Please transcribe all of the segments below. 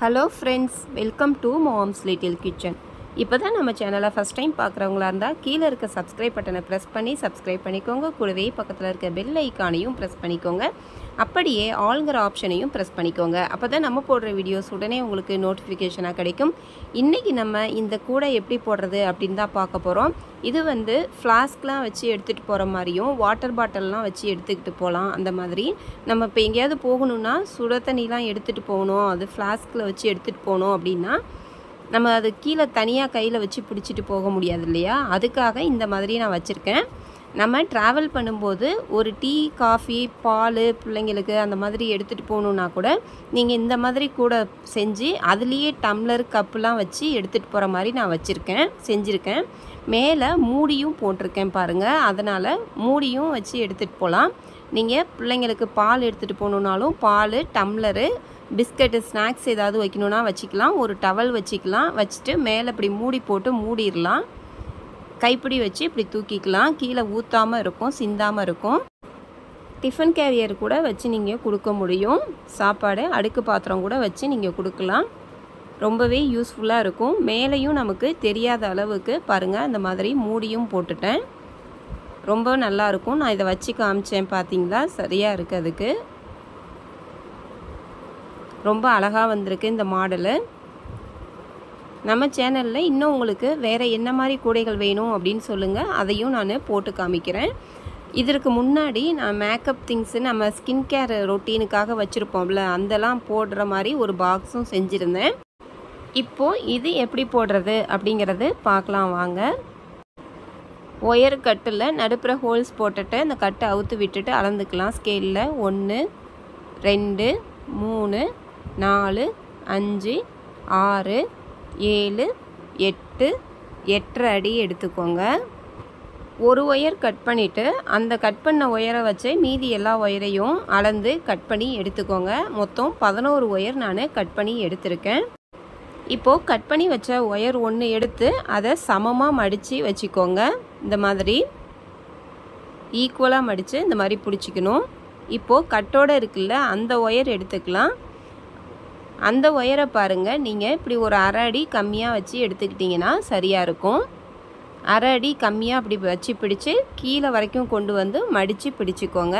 hello friends welcome to mom's little kitchen இப்போ தான் நம்ம சேனலை ஃபஸ்ட் டைம் பார்க்குறவங்களா இருந்தால் கீழே இருக்க சப்ஸ்கிரைப் பட்டனை ப்ரெஸ் பண்ணி சப்ஸ்கிரைப் பண்ணிக்கோங்க கூடவே பக்கத்தில் இருக்க பெல் ஐக்கானையும் ப்ரெஸ் பண்ணிக்கோங்க அப்படியே ஆளுங்கிற ஆப்ஷனையும் ப்ரெஸ் பண்ணிக்கோங்க அப்போ தான் நம்ம போடுற வீடியோஸ் உடனே உங்களுக்கு நோட்டிஃபிகேஷனாக கிடைக்கும் இன்றைக்கி நம்ம இந்த கூடை எப்படி போடுறது அப்படின்னு தான் பார்க்க போகிறோம் இது வந்து ஃப்ளாஸ்க்லாம் வச்சு எடுத்துகிட்டு போகிற மாதிரியும் வாட்டர் பாட்டில்லாம் வச்சு எடுத்துக்கிட்டு போகலாம் அந்த மாதிரி நம்ம இப்போ எங்கேயாவது போகணுன்னா சுட தண்ணிலாம் எடுத்துகிட்டு போகணும் அது ஃப்ளாஸ்கில் வச்சு எடுத்துகிட்டு போகணும் அப்படின்னா நம்ம அது கீழே தனியாக கையில் வச்சு பிடிச்சிட்டு போக முடியாது இல்லையா அதுக்காக இந்த மாதிரி நான் வச்சுருக்கேன் நம்ம ட்ராவல் பண்ணும்போது ஒரு டீ காஃபி பால் பிள்ளைங்களுக்கு அந்த மாதிரி எடுத்துகிட்டு போகணுன்னா கூட நீங்கள் இந்த மாதிரி கூட செஞ்சு அதுலேயே டம்ளர் கப்புலாம் வச்சு எடுத்துகிட்டு போகிற மாதிரி நான் வச்சுருக்கேன் செஞ்சுருக்கேன் மேலே மூடியும் போட்டிருக்கேன் பாருங்கள் அதனால் மூடியும் வச்சு எடுத்துகிட்டு போகலாம் நீங்கள் பிள்ளைங்களுக்கு பால் எடுத்துகிட்டு போகணுன்னாலும் பால் டம்ளரு பிஸ்கட்டு ஸ்நாக்ஸ் ஏதாவது வைக்கணுன்னா வச்சுக்கலாம் ஒரு டவல் வச்சுக்கலாம் வச்சுட்டு மேலே இப்படி மூடி போட்டு மூடிடலாம் கைப்பிடி வச்சு இப்படி தூக்கிக்கலாம் கீழே ஊற்றாமல் இருக்கும் சிந்தாமல் இருக்கும் டிஃபன் கேரியர் கூட வச்சு நீங்கள் கொடுக்க முடியும் சாப்பாடு அடுக்கு பாத்திரம் கூட வச்சு நீங்கள் கொடுக்கலாம் ரொம்பவே யூஸ்ஃபுல்லாக இருக்கும் மேலேயும் நமக்கு தெரியாத அளவுக்கு பாருங்கள் இந்த மாதிரி மூடியும் போட்டுட்டேன் ரொம்ப நல்லாயிருக்கும் நான் இதை வச்சு காமிச்சேன் பார்த்தீங்களா சரியாக இருக்குது அதுக்கு ரொம்ப அழகாக வந்திருக்கு இந்த மாடலு நம்ம சேனலில் இன்னும் உங்களுக்கு வேறு என்ன மாதிரி கூடைகள் வேணும் அப்படின்னு சொல்லுங்கள் அதையும் நான் போட்டு காமிக்கிறேன் இதற்கு முன்னாடி நான் மேக்கப் திங்ஸு நம்ம ஸ்கின் கேர் ரொட்டீனுக்காக வச்சுருப்போம்ல அதெல்லாம் போடுற மாதிரி ஒரு பாக்ஸும் செஞ்சுருந்தேன் இப்போது இது எப்படி போடுறது அப்படிங்கிறது பார்க்கலாம் வாங்க ஒயர் கட்டில் நடுப்புற ஹோல்ஸ் போட்டுட்டு அந்த கட்டை அவுத்து விட்டுட்டு அளந்துக்கலாம் ஸ்கேலில் ஒன்று ரெண்டு மூணு நாலு அஞ்சு ஆறு ஏழு எட்டு எட்டரை அடி எடுத்துக்கோங்க ஒரு ஒயர் கட் பண்ணிவிட்டு அந்த கட் பண்ண ஒயரை வச்சு மீதி எல்லா ஒயரையும் அளந்து கட் பண்ணி எடுத்துக்கோங்க மொத்தம் பதினோரு ஒயர் நான் கட் பண்ணி எடுத்திருக்கேன் இப்போது கட் பண்ணி வச்ச ஒயர் ஒன்று எடுத்து அதை சமமாக மடித்து வச்சுக்கோங்க இந்த மாதிரி ஈக்குவலாக மடித்து இந்த மாதிரி பிடிச்சிக்கணும் இப்போது கட்டோடு இருக்குல்ல அந்த ஒயர் எடுத்துக்கலாம் அந்த ஒயரை பாருங்கள் நீங்கள் இப்படி ஒரு அரை அடி கம்மியாக வச்சு எடுத்துக்கிட்டிங்கன்னா சரியாக இருக்கும் அரை அடி கம்மியாக அப்படி வச்சு பிடிச்சி கீழே வரைக்கும் கொண்டு வந்து மடித்து பிடிச்சிக்கோங்க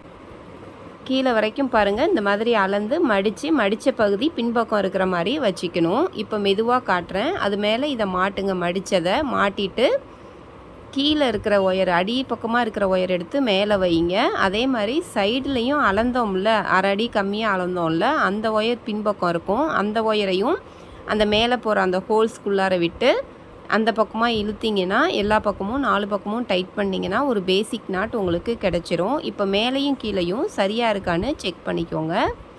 கீழே வரைக்கும் பாருங்கள் இந்த மாதிரி அளந்து மடித்து மடித்த பகுதி பின்பக்கம் இருக்கிற மாதிரி வச்சுக்கணும் இப்போ மெதுவாக காட்டுறேன் அது மேலே இதை மாட்டுங்க மடித்ததை மாட்டிட்டு கீழே இருக்கிற ஒயர் அடி பக்கமாக இருக்கிற ஒயர் எடுத்து மேலே வைங்க அதே மாதிரி சைட்லேயும் அளந்தோம்ல அரை அடி கம்மியாக அளந்தோம்ல அந்த ஒயர் பின்பக்கம் இருக்கும் அந்த ஒயரையும் அந்த மேலே போகிற அந்த ஹோல்ஸ்குள்ளார விட்டு அந்த பக்கமாக இழுத்திங்கன்னா எல்லா பக்கமும் நாலு பக்கமும் டைட் பண்ணிங்கன்னா ஒரு பேசிக் நாட் உங்களுக்கு கிடச்சிரும் இப்போ மேலேயும் கீழேயும் சரியாக இருக்கான்னு செக் பண்ணிக்கோங்க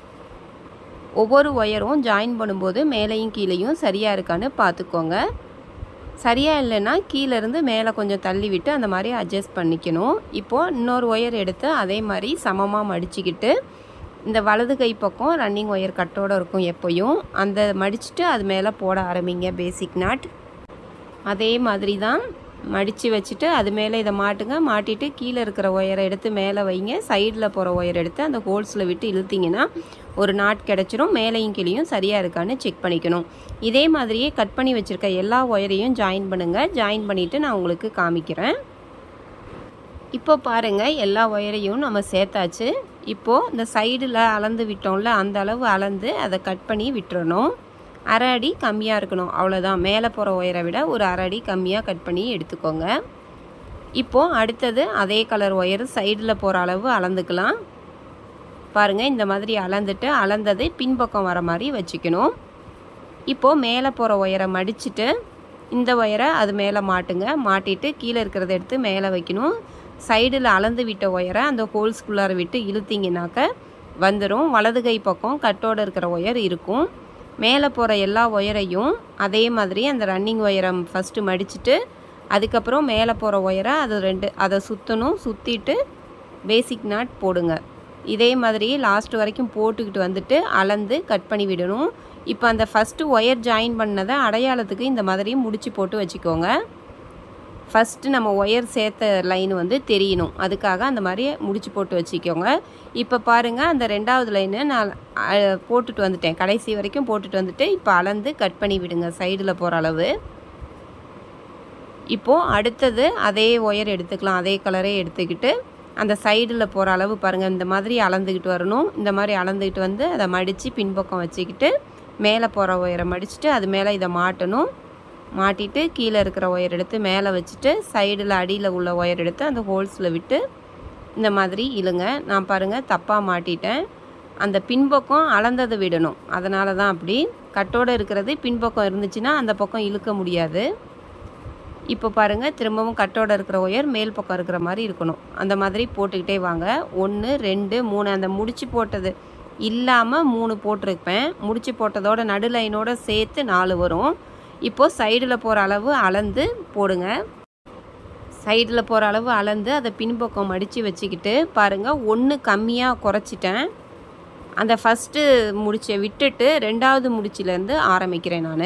ஒவ்வொரு ஒயரும் ஜாயின் பண்ணும்போது மேலேயும் கீழேயும் சரியாக இருக்கான்னு பார்த்துக்கோங்க சரியாக இல்லைன்னா கீழேருந்து மேலே கொஞ்சம் தள்ளி விட்டு அந்த மாதிரி அட்ஜஸ்ட் பண்ணிக்கணும் இப்போது இன்னொரு ஒயர் எடுத்து அதே மாதிரி சமமாக மடிச்சுக்கிட்டு இந்த வலது கை பக்கம் ரன்னிங் ஒயர் கட்டோடு இருக்கும் எப்போயும் அந்த மடிச்சுட்டு அது மேலே போட ஆரம்பிங்க பேசிக் நாட் அதே மாதிரி தான் மடித்து வச்சுட்டு அது மேலே இதை மாட்டுங்க மாட்டிட்டு கீழே இருக்கிற ஒயரை எடுத்து மேலே வைங்க சைடில் போகிற ஒயர் எடுத்து அந்த ஹோல்ஸில் விட்டு இழுத்திங்கன்னா ஒரு நாட் கிடச்சிரும் மேலேயும் கீழேயும் சரியாக இருக்கான்னு செக் பண்ணிக்கணும் இதே மாதிரியே கட் பண்ணி வச்சுருக்க எல்லா ஒயரையும் ஜாயின் பண்ணுங்கள் ஜாயின் பண்ணிவிட்டு நான் உங்களுக்கு காமிக்கிறேன் இப்போ பாருங்கள் எல்லா ஒயரையும் நம்ம சேர்த்தாச்சு இப்போது இந்த சைடில் அளந்து விட்டோம்ல அந்த அளவு அளந்து அதை கட் பண்ணி விட்டுறணும் அரை அடி கம்மியாக இருக்கணும் அவ்வளோதான் மேலே போகிற ஒயரை விட ஒரு அரை அடி கம்மியாக கட் பண்ணி எடுத்துக்கோங்க இப்போது அடுத்தது அதே கலர் ஒயர் சைடில் போகிற அளவு அளந்துக்கலாம் பாருங்கள் இந்த மாதிரி அளந்துட்டு அளந்தது பின்பக்கம் வர மாதிரி வச்சுக்கணும் இப்போது மேலே போகிற ஒயரை மடிச்சுட்டு இந்த ஒயரை அது மேலே மாட்டுங்க மாட்டிட்டு கீழே இருக்கிறத எடுத்து மேலே வைக்கணும் சைடில் அளந்து விட்ட ஒயரை அந்த ஹோல்ஸ்குள்ளார விட்டு இழுத்திங்கனாக்க வந்துடும் வலது கை பக்கம் கட்டோடு இருக்கிற ஒயர் இருக்கும் மேலே போகிற எல்லா ஒயரையும் அதே மாதிரி அந்த ரன்னிங் ஒயரை ஃபஸ்ட்டு மடிச்சுட்டு அதுக்கப்புறம் மேலே போகிற ஒயரை அது ரெண்டு அதை சுற்றணும் சுற்றிட்டு பேசிக் நாட் போடுங்க இதே மாதிரி லாஸ்ட் வரைக்கும் போட்டுக்கிட்டு வந்துட்டு அளந்து கட் பண்ணி விடணும் இப்போ அந்த ஃபஸ்ட்டு ஒயர் ஜாயின் பண்ணதை அடையாளத்துக்கு இந்த மாதிரி முடிச்சு போட்டு வச்சுக்கோங்க ஃபஸ்ட்டு நம்ம ஒயர் சேர்த்த லைன் வந்து தெரியணும் அதுக்காக அந்த மாதிரி முடிச்சு போட்டு வச்சுக்கோங்க இப்போ பாருங்கள் அந்த ரெண்டாவது லைனை நான் அஹ், போட்டுட்டு வந்துட்டேன் கடைசி வரைக்கும் போட்டுட்டு வந்துட்டு இப்போ அளந்து கட் பண்ணி விடுங்க சைடில் போகிற அளவு இப்போது அடுத்தது அதே ஒயர் எடுத்துக்கலாம் அதே கலரே எடுத்துக்கிட்டு அந்த சைடில் போகிற அளவு பாருங்கள் இந்த மாதிரி அளந்துக்கிட்டு வரணும் இந்த மாதிரி அளந்துக்கிட்டு வந்து அதை மடித்து பின்பக்கம் வச்சுக்கிட்டு மேலே போகிற ஒயரை மடிச்சுட்டு அது மேலே இதை மாட்டணும் மாட்டிட்டு கீழே இருக்கிற ஒயர் எடுத்து மேலே வச்சுட்டு சைடில் அடியில் உள்ள ஒயர் எடுத்து அந்த ஹோல்ஸில் விட்டு இந்த மாதிரி இழுங்க நான் பாருங்கள் தப்பாக மாட்டிட்டேன் அந்த பின்பக்கம் அளந்ததை விடணும் அதனால தான் அப்படி கட்டோடு இருக்கிறது பின்பக்கம் இருந்துச்சுன்னா அந்த பக்கம் இழுக்க முடியாது இப்போ பாருங்கள் திரும்பவும் கட்டோட இருக்கிற ஒயர் மேல் பக்கம் இருக்கிற மாதிரி இருக்கணும் அந்த மாதிரி போட்டுக்கிட்டே வாங்க ஒன்று ரெண்டு மூணு அந்த முடிச்சு போட்டது இல்லாமல் மூணு போட்டிருப்பேன் முடிச்சு போட்டதோட நடு லைனோட சேர்த்து நாலு வரும் இப்போது சைடில் போகிற அளவு அளந்து போடுங்க சைடில் போகிற அளவு அளந்து அதை பின்பக்கம் மடித்து வச்சுக்கிட்டு பாருங்கள் ஒன்று கம்மியாக குறைச்சிட்டேன் அந்த ஃபஸ்ட்டு முடிச்சை விட்டுட்டு ரெண்டாவது முடிச்சிலேருந்து ஆரம்பிக்கிறேன் நான்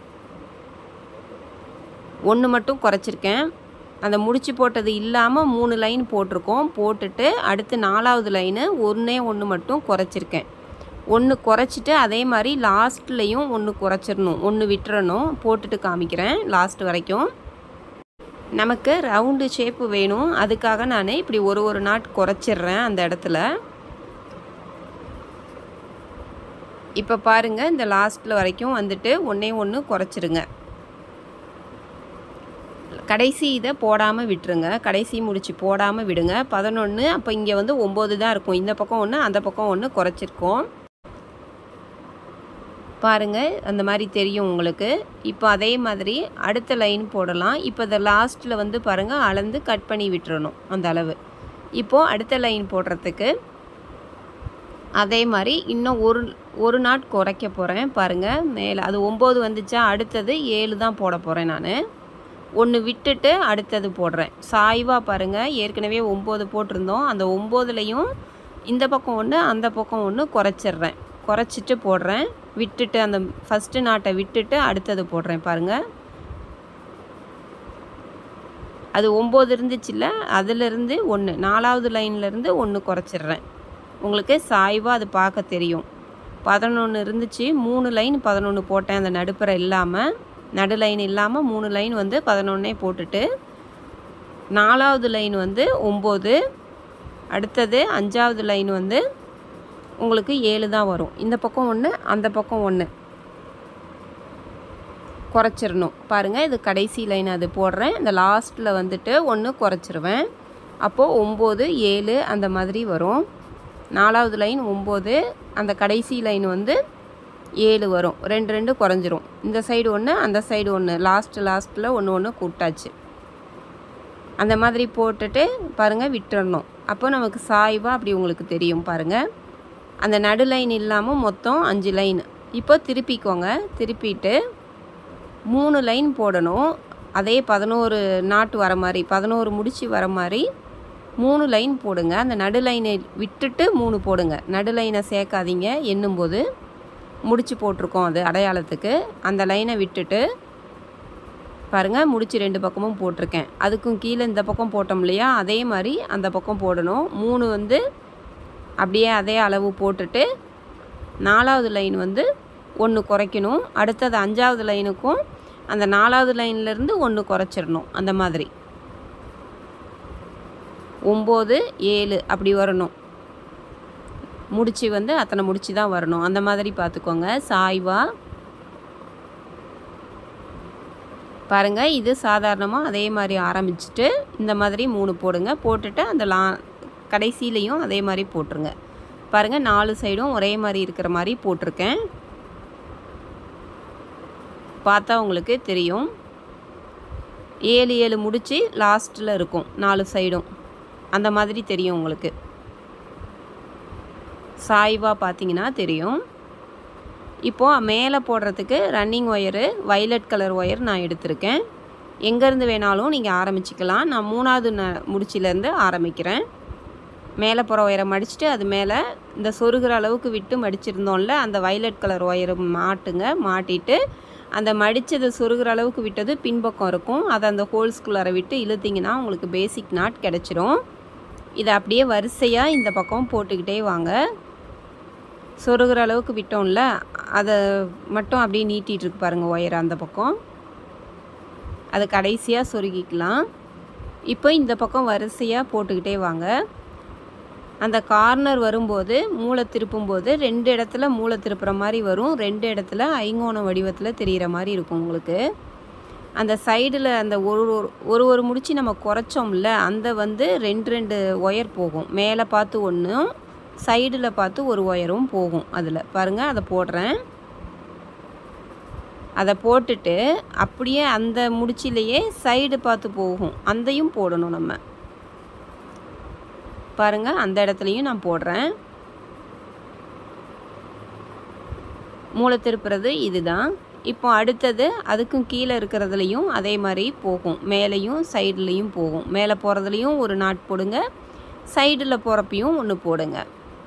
ஒன்று மட்டும் குறைச்சிருக்கேன் அந்த முடிச்சு போட்டது இல்லாமல் மூணு லைன் போட்டிருக்கோம் போட்டுட்டு அடுத்து நாலாவது லைனு ஒன்றே ஒன்று மட்டும் குறைச்சிருக்கேன் ஒன்று குறைச்சிட்டு அதே மாதிரி லாஸ்ட்லேயும் ஒன்று குறைச்சிடணும் ஒன்று விட்டுறணும் போட்டுட்டு காமிக்கிறேன் லாஸ்ட் வரைக்கும் நமக்கு ரவுண்டு ஷேப்பு வேணும் அதுக்காக நான் இப்படி ஒரு ஒரு நாட் குறைச்சிடுறேன் அந்த இடத்துல இப்போ பாருங்கள் இந்த லாஸ்ட்டில் வரைக்கும் வந்துட்டு ஒன்றே ஒன்று குறைச்சிருங்க கடைசி இதை போடாமல் விட்டுருங்க கடைசி முடிச்சு போடாமல் விடுங்க பதினொன்று அப்போ இங்கே வந்து ஒம்பது தான் இருக்கும் இந்த பக்கம் ஒன்று அந்த பக்கம் ஒன்று குறைச்சிருக்கோம் பாருங்கள் அந்த மாதிரி தெரியும் உங்களுக்கு இப்போ அதே மாதிரி அடுத்த லைன் போடலாம் இப்போ இந்த லாஸ்ட்டில் வந்து பாருங்கள் அளந்து கட் பண்ணி விட்டுறணும் அந்த அளவு இப்போது அடுத்த லைன் போடுறதுக்கு அதே மாதிரி இன்னும் ஒரு ஒரு நாட் குறைக்க போகிறேன் பாருங்கள் மேலே அது ஒம்பது வந்துச்சா அடுத்தது ஏழு தான் போட போகிறேன் நான் ஒன்று விட்டுட்டு அடுத்தது போடுறேன் சாய்வாக பாருங்கள் ஏற்கனவே ஒம்பது போட்டிருந்தோம் அந்த ஒம்போதுலேயும் இந்த பக்கம் ஒன்று அந்த பக்கம் ஒன்று குறைச்சிட்றேன் குறைச்சிட்டு போடுறேன் விட்டுட்டு அந்த ஃபஸ்ட்டு நாட்டை விட்டுட்டு அடுத்தது போடுறேன் பாருங்கள் அது ஒம்பது இருந்துச்சுல்ல அதிலிருந்து ஒன்று நாலாவது லைன்லேருந்து ஒன்று குறைச்சிட்றேன் உங்களுக்கு சாய்வாக அது பார்க்க தெரியும் பதினொன்று இருந்துச்சு மூணு லைன் பதினொன்று போட்டேன் அந்த நடுப்புற இல்லாமல் நடு லைன் இல்லாமல் மூணு லைன் வந்து பதினொன்னே போட்டுட்டு நாலாவது லைன் வந்து ஒம்பது அடுத்தது அஞ்சாவது லைன் வந்து உங்களுக்கு ஏழு தான் வரும் இந்த பக்கம் ஒன்று அந்த பக்கம் ஒன்று குறைச்சிடணும் பாருங்கள் இது கடைசி லைன் அது போடுறேன் இந்த லாஸ்ட்டில் வந்துட்டு ஒன்று குறைச்சிருவேன் அப்போது ஒம்பது ஏழு அந்த மாதிரி வரும் நாலாவது லைன் ஒம்பது அந்த கடைசி லைன் வந்து ஏழு வரும் ரெண்டு ரெண்டு குறைஞ்சிரும் இந்த சைடு ஒன்று அந்த சைடு ஒன்று லாஸ்ட்டு லாஸ்ட்டில் ஒன்று ஒன்று கூட்டாச்சு அந்த மாதிரி போட்டுட்டு பாருங்கள் விட்டுறணும் அப்போ நமக்கு சாய்வாக அப்படி உங்களுக்கு தெரியும் பாருங்கள் அந்த நடு லைன் இல்லாமல் மொத்தம் அஞ்சு லைன் இப்போ திருப்பிக்கோங்க திருப்பிட்டு மூணு லைன் போடணும் அதே பதினோரு நாட்டு வர மாதிரி பதினோரு முடிச்சு வர மாதிரி மூணு லைன் போடுங்க அந்த நடு லைனை விட்டுட்டு மூணு போடுங்க நடு லைனை சேர்க்காதீங்க எண்ணும்போது முடிச்சு போட்டிருக்கோம் அது அடையாளத்துக்கு அந்த லைனை விட்டுட்டு பாருங்கள் முடிச்சு ரெண்டு பக்கமும் போட்டிருக்கேன் அதுக்கும் கீழே இந்த பக்கம் போட்டோம் இல்லையா அதே மாதிரி அந்த பக்கம் போடணும் மூணு வந்து அப்படியே அதே அளவு போட்டுட்டு நாலாவது லைன் வந்து ஒன்று குறைக்கணும் அடுத்தது அஞ்சாவது லைனுக்கும் அந்த நாலாவது லைன்லேருந்து ஒன்று குறைச்சிடணும் அந்த மாதிரி ஒம்பது ஏழு அப்படி வரணும் முடிச்சு வந்து அத்தனை முடிச்சு தான் வரணும் அந்த மாதிரி பார்த்துக்கோங்க சாய்வா பாருங்கள் இது சாதாரணமாக அதே மாதிரி ஆரம்பிச்சுட்டு இந்த மாதிரி மூணு போடுங்க போட்டுட்டு அந்த லா கடைசியிலையும் அதே மாதிரி போட்டுருங்க பாருங்கள் நாலு சைடும் ஒரே மாதிரி இருக்கிற மாதிரி போட்டிருக்கேன் பார்த்தா உங்களுக்கு தெரியும் ஏழு ஏழு முடிச்சு லாஸ்ட்டில் இருக்கும் நாலு சைடும் அந்த மாதிரி தெரியும் உங்களுக்கு சாய்வாக பார்த்தீங்கன்னா தெரியும் இப்போது மேலே போடுறதுக்கு running wire violet colour wire நான் எடுத்திருக்கேன் எங்கேருந்து வேணாலும் நீங்கள் ஆரம்பிச்சிக்கலாம் நான் மூணாவது ந முடிச்சிலேருந்து ஆரம்பிக்கிறேன் மேலே போகிற ஒயரை மடிச்சுட்டு அது மேலே இந்த சொருகிற அளவுக்கு விட்டு மடிச்சிருந்தோம்ல அந்த வைலட் கலர் ஒயரை மாட்டுங்க மாட்டிட்டு அந்த மடித்ததை சொருகிற அளவுக்கு விட்டது பின்பக்கம் இருக்கும் அதை அந்த ஹோல்ஸ்குள்ளார விட்டு இழுத்திங்கன்னா உங்களுக்கு பேசிக் நாட் கிடச்சிரும் இதை அப்படியே வரிசையாக இந்த பக்கம் போட்டுக்கிட்டே வாங்க சொருகிற அளவுக்கு விட்டோம்ல அதை மட்டும் அப்படியே நீட்டிகிட்டு இருக்கு பாருங்கள் ஒயர் அந்த பக்கம் அதை கடைசியாக சொருகிக்கலாம் இப்போ இந்த பக்கம் வரிசையாக போட்டுக்கிட்டே வாங்க அந்த கார்னர் வரும்போது மூளை திருப்பும்போது ரெண்டு இடத்துல மூளை திருப்புற மாதிரி வரும் ரெண்டு இடத்துல ஐங்கோண வடிவத்தில் தெரிகிற மாதிரி இருக்கும் உங்களுக்கு அந்த சைடில் அந்த ஒரு ஒரு ஒரு ஒரு முடிச்சு நம்ம குறைச்சோம்ல அந்த வந்து ரெண்டு ரெண்டு ஒயர் போகும் மேலே பார்த்து ஒன்றும் சைடில் பார்த்து ஒரு ஒயரும் போகும் அதில் பாருங்கள் அதை போடுறேன் அதை போட்டுட்டு அப்படியே அந்த முடிச்சிலேயே சைடு பார்த்து போகும் அதையும் போடணும் நம்ம பாருங்கள் அந்த இடத்துலையும் நான் போடுறேன் மூளை திருப்புறது இதுதான் இப்போ அடுத்தது அதுக்கும் கீழே இருக்கிறதுலையும் அதே மாதிரி போகும் மேலேயும் சைடுலேயும் போகும் மேலே போகிறதுலையும் ஒரு நாட் போடுங்க சைடில் போகிறப்பையும் ஒன்று போடுங்க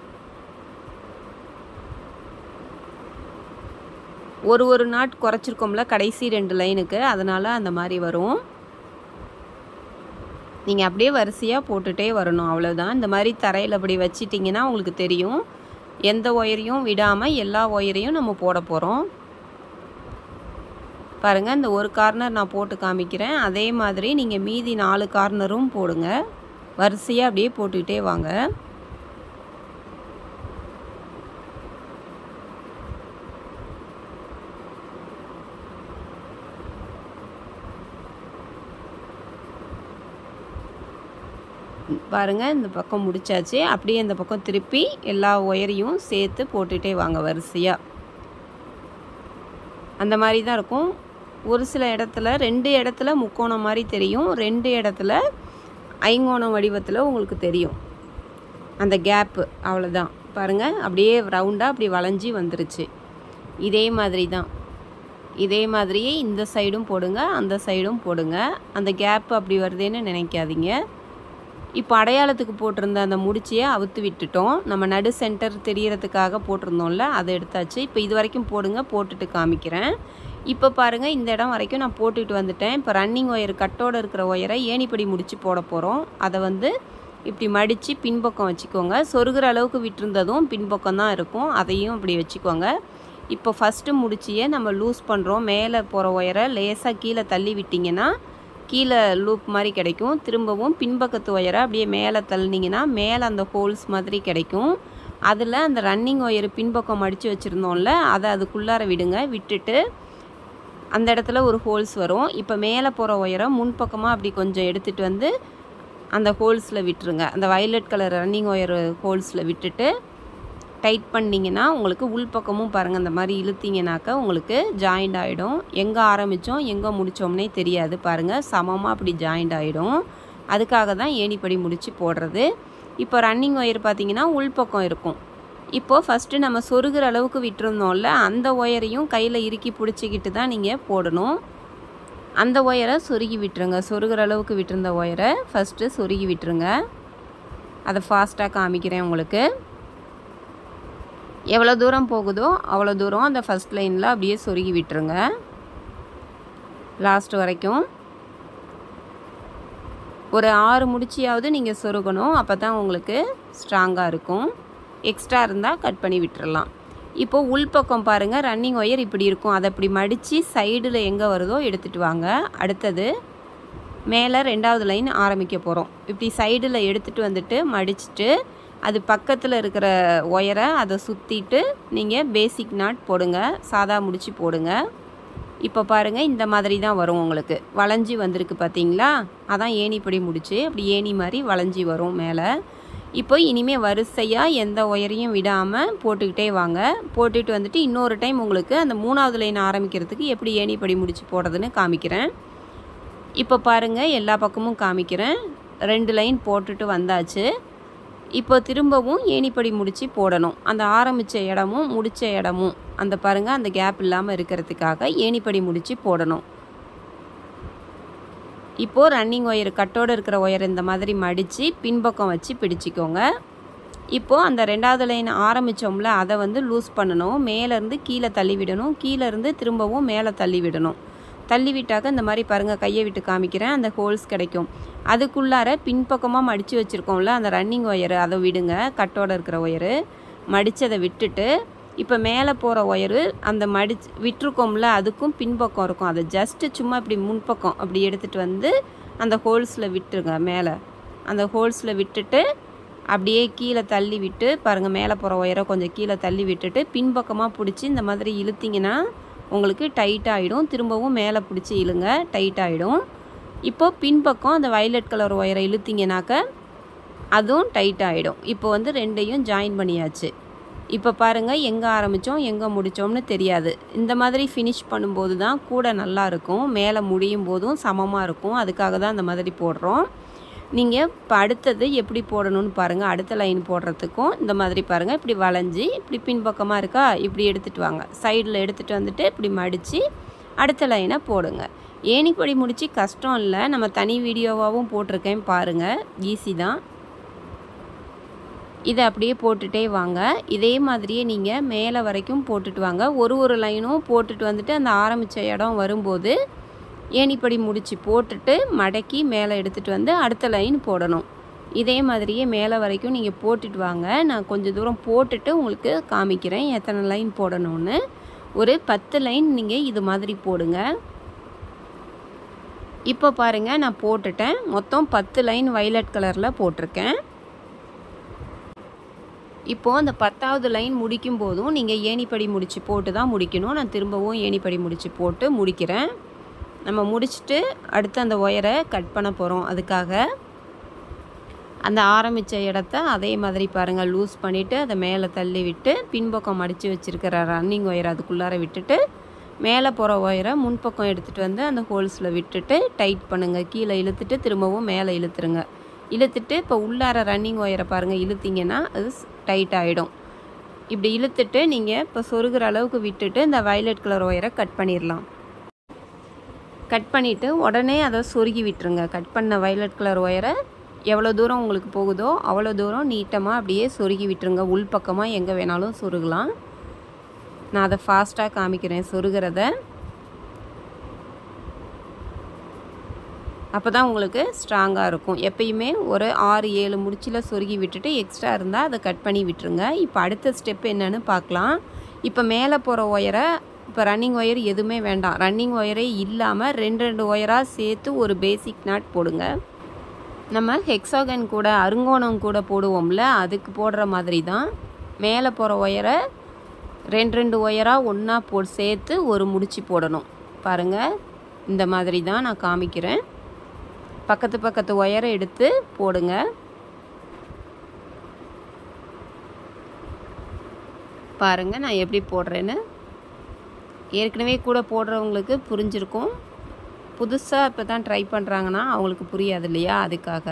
ஒரு ஒரு நாட் குறைச்சிருக்கோம்ல கடைசி ரெண்டு லைனுக்கு அதனால் அந்த மாதிரி வரும் நீங்கள் அப்படியே வரிசையாக போட்டுகிட்டே வரணும் அவ்வளோதான் இந்த மாதிரி தரையில் அப்படி வச்சிட்டிங்கன்னா உங்களுக்கு தெரியும் எந்த ஒயரையும் விடாமல் எல்லா ஒயரையும் நம்ம போட போகிறோம் பாருங்கள் இந்த ஒரு கார்னர் நான் போட்டு காமிக்கிறேன் அதே மாதிரி நீங்கள் மீதி நாலு கார்னரும் போடுங்க வரிசையாக அப்படியே போட்டுக்கிட்டே வாங்க பாருங்கள் இந்த பக்கம் முடிச்சாச்சு அப்படியே இந்த பக்கம் திருப்பி எல்லா ஒயரையும் சேர்த்து போட்டுகிட்டே வாங்க வரிசையாக அந்த மாதிரி தான் இருக்கும் ஒரு சில இடத்துல ரெண்டு இடத்துல முக்கோணம் மாதிரி தெரியும் ரெண்டு இடத்துல ஐங்கோணம் வடிவத்தில் உங்களுக்கு தெரியும் அந்த கேப்பு அவ்வளோதான் பாருங்கள் அப்படியே ரவுண்டாக அப்படி வளைஞ்சி வந்துருச்சு இதே மாதிரி தான் இதே மாதிரியே இந்த சைடும் போடுங்க அந்த சைடும் போடுங்க அந்த கேப்பு அப்படி வருதேன்னு நினைக்காதீங்க இப்போ அடையாளத்துக்கு போட்டிருந்த அந்த முடிச்சியை அவுத்து விட்டுட்டோம் நம்ம நடு சென்டர் தெரியறதுக்காக போட்டிருந்தோம்ல அதை எடுத்தாச்சு இப்போ இது வரைக்கும் போடுங்க போட்டுட்டு காமிக்கிறேன் இப்போ பாருங்கள் இந்த இடம் வரைக்கும் நான் போட்டுக்கிட்டு வந்துட்டேன் இப்போ ரன்னிங் ஒயர் கட்டோடு இருக்கிற ஒயரை ஏணிப்படி முடித்து போட போகிறோம் அதை வந்து இப்படி மடித்து பின்பக்கம் வச்சுக்கோங்க சொருகிற அளவுக்கு விட்டுருந்ததும் பின்பக்கம் தான் இருக்கும் அதையும் இப்படி வச்சுக்கோங்க இப்போ ஃபஸ்ட்டு முடிச்சியே நம்ம லூஸ் பண்ணுறோம் மேலே போகிற ஒயரை லேசாக கீழே தள்ளி விட்டிங்கன்னா கீழே லூப் மாதிரி கிடைக்கும் திரும்பவும் பின்பக்கத்து ஒயரை அப்படியே மேலே தள்ளினீங்கன்னா மேலே அந்த ஹோல்ஸ் மாதிரி கிடைக்கும் அதில் அந்த ரன்னிங் ஒயர் பின்பக்கம் மடித்து வச்சுருந்தோம்ல அதை அதுக்குள்ளார விடுங்க விட்டுட்டு அந்த இடத்துல ஒரு ஹோல்ஸ் வரும் இப்போ மேலே போகிற ஒயரை முன்பக்கமாக அப்படி கொஞ்சம் எடுத்துகிட்டு வந்து அந்த ஹோல்ஸில் விட்டுருங்க அந்த வயலட் கலர் ரன்னிங் ஒயர் ஹோல்ஸில் விட்டுட்டு டைட் பண்ணிங்கன்னா உங்களுக்கு உள்பக்கமும் பாருங்கள் அந்த மாதிரி இழுத்தீங்கனாக்கா உங்களுக்கு ஜாயிண்ட் ஆகிடும் எங்கே ஆரம்பித்தோம் எங்கே முடித்தோம்னே தெரியாது பாருங்கள் சமமாக அப்படி ஜாயிண்ட் ஆகிடும் அதுக்காக தான் ஏணிப்படி முடித்து போடுறது இப்போ ரன்னிங் ஒயர் பார்த்தீங்கன்னா உள்பக்கம் இருக்கும் இப்போது ஃபஸ்ட்டு நம்ம சொருகிற அளவுக்கு விட்டுருந்தோம்ல அந்த ஒயரையும் கையில் இறுக்கி பிடிச்சிக்கிட்டு தான் நீங்கள் போடணும் அந்த ஒயரை சொருகி விட்டுருங்க சொருகிற அளவுக்கு விட்டுருந்த ஒயரை ஃபஸ்ட்டு சொருகி விட்டுருங்க அதை ஃபாஸ்ட்டாக காமிக்கிறேன் உங்களுக்கு எவ்வளோ தூரம் போகுதோ அவ்வளோ தூரம் அந்த ஃபஸ்ட் லைனில் அப்படியே சொருகி விட்டுருங்க லாஸ்ட் வரைக்கும் ஒரு ஆறு முடிச்சியாவது நீங்கள் சொருகணும் அப்போ தான் உங்களுக்கு ஸ்ட்ராங்காக இருக்கும் எக்ஸ்ட்ரா இருந்தால் கட் பண்ணி விட்டுறலாம் இப்போது உள்பக்கம் பாருங்கள் ரன்னிங் ஒயர் இப்படி இருக்கும் அதை இப்படி மடித்து சைடில் எங்கே வருதோ எடுத்துகிட்டு வாங்க அடுத்தது மேலே ரெண்டாவது லைன் ஆரம்பிக்க போகிறோம் இப்படி சைடில் எடுத்துகிட்டு வந்துட்டு மடிச்சுட்டு அது பக்கத்தில் இருக்கிற ஒயரை அதை சுற்றிட்டு நீங்கள் பேசிக் நாட் போடுங்க சாதா முடிச்சு போடுங்க இப்போ பாருங்கள் இந்த மாதிரி தான் வரும் உங்களுக்கு வளைஞ்சி வந்திருக்கு பார்த்தீங்களா அதான் ஏணிப்படி முடிச்சு அப்படி ஏணி மாதிரி வளைஞ்சி வரும் மேலே இப்போ இனிமேல் வரிசையாக எந்த ஒயரையும் விடாமல் போட்டுக்கிட்டே வாங்க போட்டுட்டு வந்துட்டு இன்னொரு டைம் உங்களுக்கு அந்த மூணாவது லைன் ஆரம்பிக்கிறதுக்கு எப்படி ஏணிப்படி முடிச்சு போடுறதுன்னு காமிக்கிறேன் இப்போ பாருங்கள் எல்லா பக்கமும் காமிக்கிறேன் ரெண்டு லைன் போட்டுட்டு வந்தாச்சு இப்போ திரும்பவும் ஏணிப்படி முடித்து போடணும் அந்த ஆரம்பித்த இடமும் முடித்த இடமும் அந்த பாருங்கள் அந்த கேப் இல்லாமல் இருக்கிறதுக்காக ஏணிப்படி முடித்து போடணும் இப்போது ரன்னிங் ஒயர் கட்டோடு இருக்கிற ஒயர் இந்த மாதிரி மடித்து பின்பக்கம் வச்சு பிடிச்சிக்கோங்க இப்போது அந்த ரெண்டாவது லைன் ஆரம்பித்தோம்ல அதை வந்து லூஸ் பண்ணணும் மேலேருந்து கீழே தள்ளி விடணும் கீழேருந்து திரும்பவும் மேலே தள்ளி விடணும் தள்ளி விட்டாக்க இந்த மாதிரி பாருங்கள் கையை விட்டு காமிக்கிறேன் அந்த ஹோல்ஸ் கிடைக்கும் அதுக்குள்ளார பின்பக்கமாக மடித்து வச்சுருக்கோம்ல அந்த ரன்னிங் ஒயரு அதை விடுங்க கட்டோட இருக்கிற ஒயரு மடித்ததை விட்டுட்டு இப்போ மேலே போகிற ஒயரு அந்த மடிச்சு விட்டுருக்கோம்ல அதுக்கும் பின்பக்கம் இருக்கும் அதை ஜஸ்ட்டு சும்மா இப்படி முன்பக்கம் அப்படி எடுத்துகிட்டு வந்து அந்த ஹோல்ஸில் விட்டுருங்க மேலே அந்த ஹோல்ஸில் விட்டுட்டு அப்படியே கீழே தள்ளி விட்டு பாருங்கள் மேலே போகிற ஒயரை கொஞ்சம் கீழே தள்ளி விட்டுட்டு பின்பக்கமாக பிடிச்சி இந்த மாதிரி இழுத்திங்கன்னா உங்களுக்கு டைட் ஆகிடும் திரும்பவும் மேலே பிடிச்சி இழுங்க டைட் ஆகிடும் இப்போ பின்பக்கம் அந்த வயலட் கலர் ஒயரை இழுத்திங்கனாக்க அதுவும் டைட் ஆகிடும் இப்போ வந்து ரெண்டையும் ஜாயின் பண்ணியாச்சு இப்போ பாருங்கள் எங்கே ஆரம்பித்தோம் எங்கே முடித்தோம்னு தெரியாது இந்த மாதிரி ஃபினிஷ் பண்ணும்போது தான் கூட நல்லா இருக்கும் மேலே முடியும் போதும் சமமாக இருக்கும் அதுக்காக தான் அந்த மாதிரி போடுறோம் நீங்கள் இப்போ அடுத்தது எப்படி போடணும்னு பாருங்கள் அடுத்த லைன் போடுறதுக்கும் இந்த மாதிரி பாருங்கள் இப்படி வளைஞ்சி இப்படி பின்பக்கமாக இருக்கா இப்படி எடுத்துகிட்டு வாங்க சைடில் எடுத்துகிட்டு வந்துட்டு இப்படி மடித்து அடுத்த லைனை போடுங்க ஏணிப்படி முடித்து கஷ்டம் இல்லை நம்ம தனி வீடியோவாகவும் போட்டிருக்கேன் பாருங்கள் ஈஸி தான் இதை அப்படியே போட்டுகிட்டே வாங்க இதே மாதிரியே நீங்கள் மேலே வரைக்கும் போட்டுட்டு வாங்க ஒரு ஒரு லைனும் போட்டுட்டு வந்துட்டு அந்த ஆரம்பித்த இடம் வரும்போது ஏணிப்படி முடித்து போட்டுட்டு மடக்கி மேலே எடுத்துகிட்டு வந்து அடுத்த லைன் போடணும் இதே மாதிரியே மேலே வரைக்கும் நீங்கள் போட்டுட்டு வாங்க நான் கொஞ்சம் தூரம் போட்டுட்டு உங்களுக்கு காமிக்கிறேன் எத்தனை லைன் போடணும்னு ஒரு பத்து லைன் நீங்கள் இது மாதிரி போடுங்க இப்போ பாருங்கள் நான் போட்டுட்டேன் மொத்தம் பத்து லைன் வைலட் கலரில் போட்டிருக்கேன் இப்போது அந்த பத்தாவது லைன் முடிக்கும் போதும் நீங்கள் ஏணிப்படி முடித்து போட்டு தான் முடிக்கணும் நான் திரும்பவும் ஏணிப்படி முடித்து போட்டு முடிக்கிறேன் நம்ம முடிச்சுட்டு அடுத்து அந்த ஒயரை கட் பண்ண போகிறோம் அதுக்காக அந்த ஆரம்பித்த இடத்த அதே மாதிரி பாருங்கள் லூஸ் பண்ணிவிட்டு அதை மேலே தள்ளி விட்டு பின்பக்கம் மடித்து வச்சுருக்கிற ரன்னிங் ஒயரை அதுக்குள்ளார விட்டுட்டு மேலே போகிற ஒயரை முன்பக்கம் எடுத்துகிட்டு வந்து அந்த ஹோல்ஸில் விட்டுட்டு டைட் பண்ணுங்கள் கீழே இழுத்துட்டு திரும்பவும் மேலே இழுத்துருங்க இழுத்துட்டு இப்போ உள்ளார ரன்னிங் ஒயரை பாருங்கள் இழுத்திங்கன்னா அது டைட் ஆகிடும் இப்படி இழுத்துட்டு நீங்கள் இப்போ சொருகிற அளவுக்கு விட்டுட்டு இந்த வயலட் கலர் ஒயரை கட் பண்ணிடலாம் கட் பண்ணிவிட்டு உடனே அதை சொருகி விட்டுருங்க கட் பண்ண வயலட் கலர் ஒயரை எவ்வளோ தூரம் உங்களுக்கு போகுதோ அவ்வளோ தூரம் நீட்டமாக அப்படியே சொருகி விட்டுருங்க உள் பக்கமாக எங்கே வேணாலும் சொருகலாம் நான் அதை ஃபாஸ்ட்டாக காமிக்கிறேன் சொருகிறத அப்போ தான் உங்களுக்கு ஸ்ட்ராங்காக இருக்கும் எப்பயுமே ஒரு ஆறு ஏழு முடிச்சில் சொருகி விட்டுட்டு எக்ஸ்ட்ரா இருந்தால் அதை கட் பண்ணி விட்டுருங்க இப்போ அடுத்த ஸ்டெப் என்னன்னு பார்க்கலாம் இப்போ மேலே போகிற ஒயரை இப்போ ரன்னிங் ஒயர் எதுவுமே வேண்டாம் ரன்னிங் ஒயரே இல்லாமல் ரெண்டு ரெண்டு ஒயராக சேர்த்து ஒரு பேசிக் நாட் போடுங்க நம்ம ஹெக்ஸாகன் கூட அருங்கோணம் கூட போடுவோம்ல அதுக்கு போடுற மாதிரி தான் மேலே போகிற ஒயரை ரெண்டு ரெண்டு ஒயராக ஒன்றா போ சேர்த்து ஒரு முடிச்சு போடணும் பாருங்கள் இந்த மாதிரி தான் நான் காமிக்கிறேன் பக்கத்து பக்கத்து ஒயரை எடுத்து போடுங்க பாருங்கள் நான் எப்படி போடுறேன்னு ஏற்கனவே கூட போடுறவங்களுக்கு புரிஞ்சிருக்கும் புதுசாக இப்போ தான் ட்ரை பண்ணுறாங்கன்னா அவங்களுக்கு புரியாது இல்லையா அதுக்காக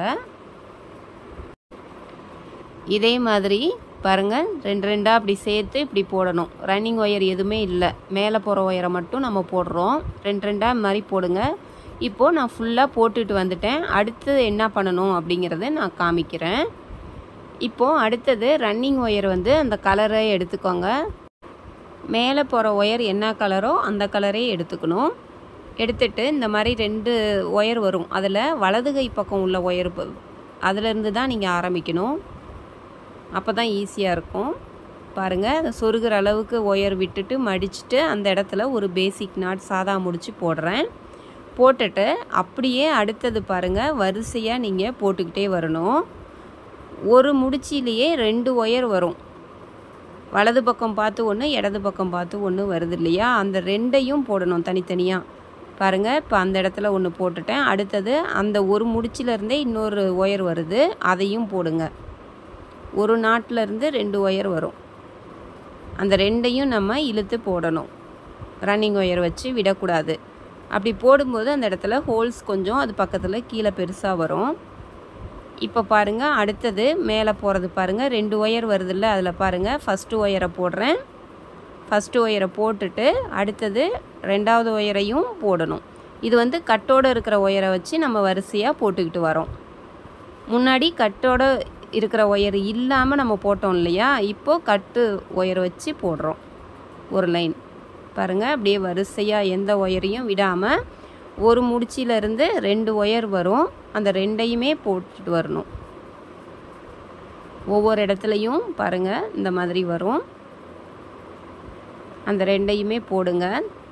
இதே மாதிரி பாருங்கள் ரெண்டு ரெண்டாக அப்படி சேர்த்து இப்படி போடணும் ரன்னிங் ஒயர் எதுவுமே இல்லை மேலே போகிற ஒயரை மட்டும் நம்ம போடுறோம் ரெண்டு ரெண்டாக இந்த மாதிரி போடுங்க இப்போது நான் ஃபுல்லாக போட்டுட்டு வந்துட்டேன் அடுத்து என்ன பண்ணணும் அப்படிங்கிறத நான் காமிக்கிறேன் இப்போது அடுத்தது ரன்னிங் ஒயர் வந்து அந்த கலரை எடுத்துக்கோங்க மேலே போகிற ஒயர் என்ன கலரோ அந்த கலரே எடுத்துக்கணும் எடுத்துட்டு இந்த மாதிரி ரெண்டு ஒயர் வரும் அதில் வலது கை பக்கம் உள்ள ஒயர் அதிலேருந்து தான் நீங்கள் ஆரம்பிக்கணும் அப்போ தான் ஈஸியாக இருக்கும் பாருங்கள் அதை சொருகிற அளவுக்கு ஒயர் விட்டுட்டு மடிச்சுட்டு அந்த இடத்துல ஒரு பேசிக் நாட் சாதா முடிச்சு போடுறேன் போட்டுட்டு அப்படியே அடுத்தது பாருங்கள் வரிசையாக நீங்கள் போட்டுக்கிட்டே வரணும் ஒரு முடிச்சிலேயே ரெண்டு ஒயர் வரும் வலது பக்கம் பார்த்து ஒன்று இடது பக்கம் பார்த்து ஒன்று வருது இல்லையா அந்த ரெண்டையும் போடணும் தனித்தனியாக பாருங்கள் இப்போ அந்த இடத்துல ஒன்று போட்டுட்டேன் அடுத்தது அந்த ஒரு முடிச்சிலேருந்தே இன்னொரு ஒயர் வருது அதையும் போடுங்க ஒரு நாட்டிலேருந்து ரெண்டு ஒயர் வரும் அந்த ரெண்டையும் நம்ம இழுத்து போடணும் ரன்னிங் ஒயர் வச்சு விடக்கூடாது அப்படி போடும்போது அந்த இடத்துல ஹோல்ஸ் கொஞ்சம் அது பக்கத்தில் கீழே பெருசாக வரும் இப்போ பாருங்கள் அடுத்தது மேலே போகிறது பாருங்கள் ரெண்டு ஒயர் வருதுல்ல அதில் பாருங்கள் ஃபஸ்ட்டு ஒயரை போடுறேன் ஃபஸ்ட்டு ஒயரை போட்டுட்டு அடுத்தது ரெண்டாவது ஒயரையும் போடணும் இது வந்து கட்டோடு இருக்கிற ஒயரை வச்சு நம்ம வரிசையாக போட்டுக்கிட்டு வரோம் முன்னாடி கட்டோட இருக்கிற ஒயர் இல்லாமல் நம்ம போட்டோம் இல்லையா இப்போது கட்டு ஒயர் வச்சு போடுறோம் ஒரு லைன் பாருங்கள் அப்படியே வரிசையாக எந்த ஒயரையும் விடாமல் ஒரு முடிச்சிலேருந்து ரெண்டு ஒயர் வரும் அந்த ரெண்டையுமே போட்டுட்டு வரணும் ஒவ்வொரு இடத்துலையும் பாருங்கள் இந்த மாதிரி வரும் அந்த ரெண்டையுமே போடுங்க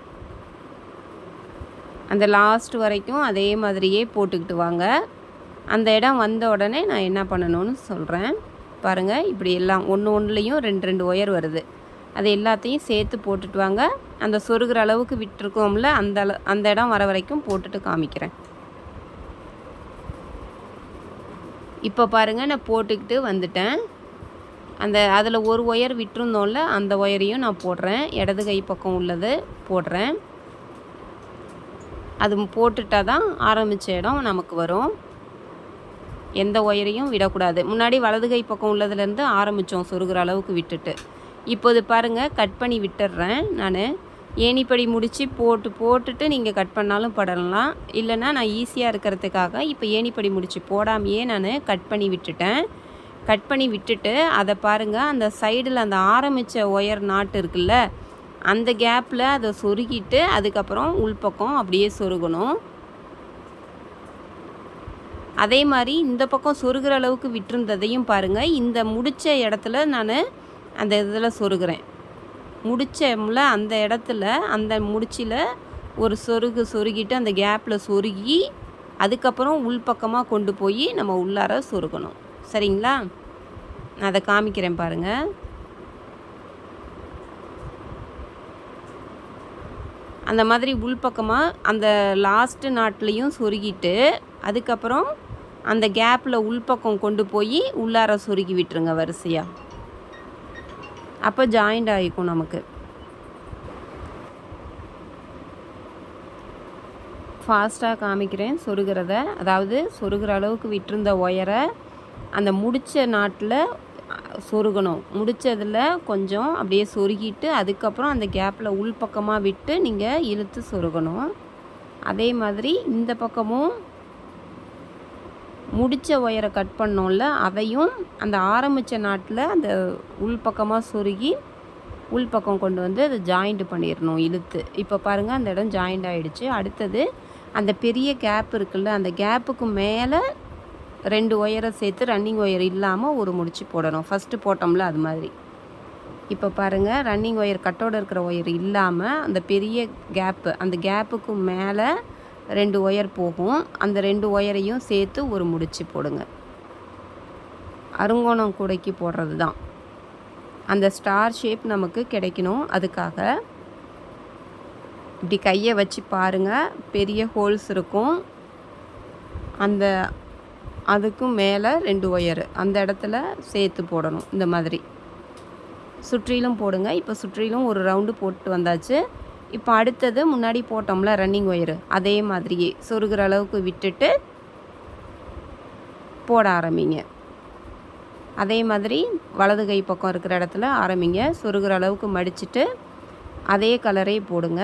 அந்த லாஸ்ட் வரைக்கும் அதே மாதிரியே போட்டுக்கிட்டு வாங்க அந்த இடம் வந்த உடனே நான் என்ன பண்ணணும்னு சொல்கிறேன் பாருங்கள் இப்படி எல்லாம் ஒன்று ஒன்றுலேயும் ரெண்டு ரெண்டு ஒயர் வருது அது எல்லாத்தையும் சேர்த்து போட்டுட்டு வாங்க அந்த சொருகிற அளவுக்கு விட்டுருக்கோம்ல அந்த அள அந்த இடம் வர வரைக்கும் போட்டுட்டு காமிக்கிறேன் இப்போ பாருங்கள் நான் போட்டுக்கிட்டு வந்துட்டேன் அந்த அதில் ஒரு ஒயர் விட்டுருந்தோம்ல அந்த ஒயரையும் நான் போடுறேன் இடது கை பக்கம் உள்ளது போடுறேன் அது போட்டுட்டா தான் ஆரம்பித்த இடம் நமக்கு வரும் எந்த ஒயரையும் விடக்கூடாது முன்னாடி வலது கை பக்கம் உள்ளதுலேருந்து ஆரம்பித்தோம் சொருகிற அளவுக்கு விட்டுட்டு இப்போது பாருங்கள் கட் பண்ணி விட்டுடுறேன் நான் ஏணிப்படி முடித்து போட்டு போட்டுட்டு நீங்கள் கட் பண்ணாலும் படலாம் இல்லைன்னா நான் ஈஸியாக இருக்கிறதுக்காக இப்போ ஏணிப்படி முடித்து போடாமையே நான் கட் பண்ணி விட்டுட்டேன் கட் பண்ணி விட்டுட்டு அதை பாருங்கள் அந்த சைடில் அந்த ஆரம்பித்த ஒயர் நாட்டு இருக்குல்ல அந்த கேப்பில் அதை சொருகிட்டு அதுக்கப்புறம் உள்பக்கம் அப்படியே சொருகணும் அதே மாதிரி இந்த பக்கம் சொருகிற அளவுக்கு விட்டுருந்ததையும் பாருங்கள் இந்த முடித்த இடத்துல நான் அந்த இதில் சொருகிறேன் முடிச்சோம்ல அந்த இடத்துல அந்த முடிச்சில் ஒரு சொருகு சொருகிட்டு அந்த கேப்பில் சொருகி அதுக்கப்புறம் உள்பக்கமாக கொண்டு போய் நம்ம உள்ளார சொருகணும் சரிங்களா நான் அதை காமிக்கிறேன் பாருங்கள் அந்த மாதிரி உள்பக்கமாக அந்த லாஸ்ட்டு நாட்லேயும் சொருகிட்டு அதுக்கப்புறம் அந்த கேப்பில் உள்பக்கம் கொண்டு போய் உள்ளார சொருகி விட்டுருங்க வரிசையாக அப்போ ஜாயிண்ட் ஆகிக்கும் நமக்கு ஃபாஸ்ட்டாக காமிக்கிறேன் சொருகிறத அதாவது சொருகிற அளவுக்கு விட்டிருந்த ஒயரை அந்த முடித்த நாட்டில் சொருகணும் முடித்ததில் கொஞ்சம் அப்படியே சொருகிட்டு அதுக்கப்புறம் அந்த கேப்பில் உள்பக்கமாக விட்டு நீங்கள் இழுத்து சொருகணும் அதே மாதிரி இந்த பக்கமும் முடித்த ஒயரை கட் பண்ணோம்ல அதையும் அந்த ஆரம்பித்த நாட்டில் அந்த உள்பக்கமாக சொருகி உள்பக்கம் கொண்டு வந்து அதை ஜாயிண்ட் பண்ணிடணும் இழுத்து இப்போ பாருங்கள் அந்த இடம் ஜாயிண்ட் ஆகிடுச்சு அடுத்தது அந்த பெரிய கேப் இருக்குல்ல அந்த கேப்புக்கு மேலே ரெண்டு ஒயரை சேர்த்து ரன்னிங் ஒயர் இல்லாமல் ஒரு முடிச்சு போடணும் ஃபஸ்ட்டு போட்டோம்ல அது மாதிரி இப்போ பாருங்கள் ரன்னிங் ஒயர் கட்டோட இருக்கிற ஒயர் இல்லாமல் அந்த பெரிய கேப்பு அந்த கேப்புக்கு மேலே ரெண்டு ஒயர் போகும் அந்த ரெண்டு ஒயரையும் சேர்த்து ஒரு முடிச்சு போடுங்க அருங்கோணம் கூடைக்கு போடுறது தான் அந்த ஸ்டார் ஷேப் நமக்கு கிடைக்கணும் அதுக்காக இப்படி கையை வச்சு பாருங்கள் பெரிய ஹோல்ஸ் இருக்கும் அந்த அதுக்கும் மேலே ரெண்டு ஒயரு அந்த இடத்துல சேர்த்து போடணும் இந்த மாதிரி சுற்றிலும் போடுங்க இப்போ சுற்றிலும் ஒரு ரவுண்டு போட்டு வந்தாச்சு இப்போ அடுத்தது முன்னாடி போட்டோம்ல ரன்னிங் ஒயரு அதே மாதிரியே சொருகிற அளவுக்கு விட்டுட்டு போட ஆரம்பிங்க அதே மாதிரி வலது கை பக்கம் இருக்கிற இடத்துல ஆரம்பிங்க சொருகிற அளவுக்கு மடிச்சிட்டு அதே கலரே போடுங்க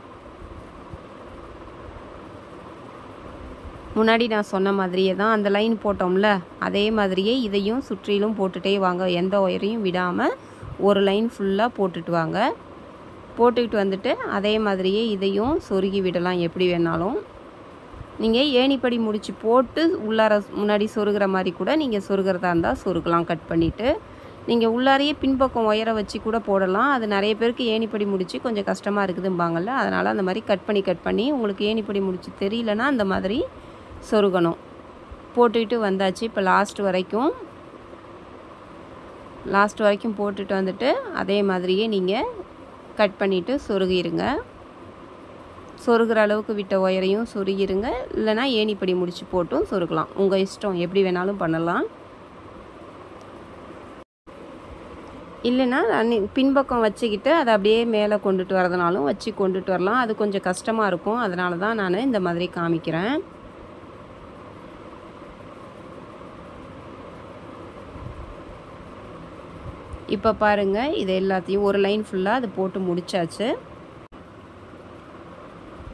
முன்னாடி நான் சொன்ன மாதிரியே தான் அந்த லைன் போட்டோம்ல அதே மாதிரியே இதையும் சுற்றிலும் போட்டுகிட்டே வாங்க எந்த ஒயரையும் விடாமல் ஒரு லைன் ஃபுல்லாக போட்டுட்டு வாங்க போட்டுக்கிட்டு வந்துட்டு அதே மாதிரியே இதையும் சொருகி விடலாம் எப்படி வேணாலும் நீங்கள் ஏணிப்படி முடித்து போட்டு உள்ளார முன்னாடி சொருகிற மாதிரி கூட நீங்கள் சொருகிறதா இருந்தால் சொருகலாம் கட் பண்ணிவிட்டு நீங்கள் உள்ளாரையே பின்பக்கம் ஒயரை வச்சு கூட போடலாம் அது நிறைய பேருக்கு ஏணிப்படி முடித்து கொஞ்சம் கஷ்டமாக இருக்குதும்பாங்கள்ல அதனால் அந்த மாதிரி கட் பண்ணி கட் பண்ணி உங்களுக்கு ஏணிப்படி முடிச்சு தெரியலனா அந்த மாதிரி சொருகணும் போட்டுக்கிட்டு வந்தாச்சு இப்போ லாஸ்ட் வரைக்கும் லாஸ்ட் வரைக்கும் போட்டுட்டு வந்துட்டு அதே மாதிரியே நீங்கள் கட் பண்ணிவிட்டு சொருகிருங்க சொருகிற அளவுக்கு விட்ட ஒயரையும் சொருகிருங்க இல்லைனா ஏணிப்படி முடிச்சு போட்டும் சொருகலாம் உங்கள் இஷ்டம் எப்படி வேணாலும் பண்ணலாம் இல்லைன்னா ரன்னி பின்பக்கம் வச்சுக்கிட்டு அதை அப்படியே மேலே கொண்டுட்டு வரதுனாலும் வச்சு கொண்டுட்டு வரலாம் அது கொஞ்சம் கஷ்டமாக இருக்கும் அதனால தான் நான் இந்த மாதிரி காமிக்கிறேன் இப்போ பாருங்கள் இது எல்லாத்தையும் ஒரு லைன் ஃபுல்லாக அது போட்டு முடிச்சாச்சு